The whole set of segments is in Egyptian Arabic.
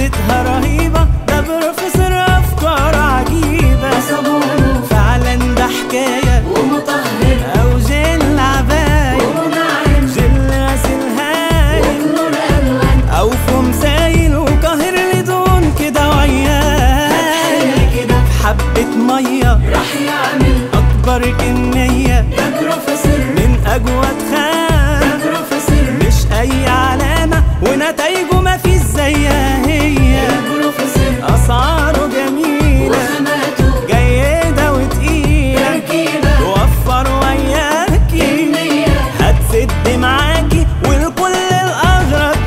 جودتها رهيبة ده بروفيسور أفكار عجيبة صابون فعلا ده حكاية ومطهر أو جيل عباية وناعم جيل غسيل هايل نور ألوان أو فوم سايل وقاهر لدون كده وعيال حلو كده حبة مية راح يعمل أكبر كمية يا بروفيسور من أجود خام يا بروفيسور مش أي علامة ونتايجه ما فيش زيها هي يا بروفيسور أسعاره جميلة وخاماته جيدة وتقيلة تركيبة توفر وياكي كمية هتسد معاكي والكل الأغراض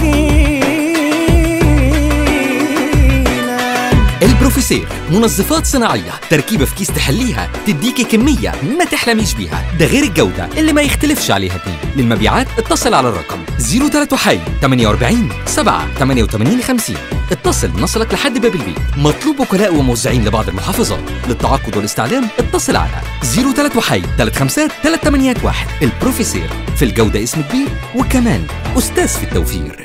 تشكيلة البروفيسير منظفات صناعية تركيبة في كيس تحليها تديكي كمية ما تحلميش بيها ده غير الجودة اللي ما يختلفش عليها اتنين للمبيعات اتصل على الرقم 03 حي 48 7 88 50 اتصل نصلك لحد باب البيت مطلوب وكلاء وموزعين لبعض المحافظات للتعاقد والاستعلام اتصل على 03 حي 35 381 البروفيسير في الجودة اسم كبير وكمان أستاذ في التوفير